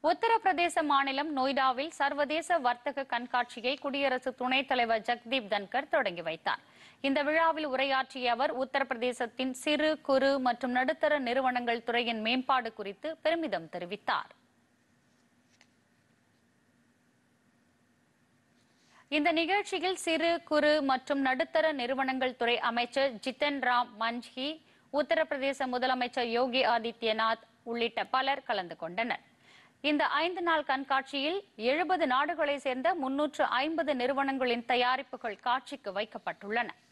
உத்தரப்பிரதேச மாநிலம் நொய்டாவில் சர்வதேச வர்த்தக கண்காட்சியை குடியரசு துணைத் தலைவர் ஜக்தீப் தன்கர் தொடங்கி வைத்தார் இந்த விழாவில் உரையாற்றிய அவர் உத்தரப்பிரதேசத்தின் சிறு குறு மற்றும் நடுத்தர நிறுவனங்கள் துறையின் மேம்பாடு குறித்து பெருமிதம் தெரிவித்தார் இந்த நிகழ்ச்சியில் சிறு குறு மற்றும் நடுத்தர நிறுவனங்கள் துறை அமைச்சர் ஜித்தன் ராம் மஞ்ச்ஹி உத்தரப்பிரதேச முதலமைச்சர் யோகி ஆதித்யநாத் உள்ளிட்ட பலர் கலந்து கொண்டனர் இந்த ஐந்து நாள் கண்காட்சியில் எழுபது நாடுகளை சேர்ந்த முன்னூற்று ஐம்பது நிறுவனங்களின் தயாரிப்புகள் காட்சிக்கு வைக்கப்பட்டுள்ளன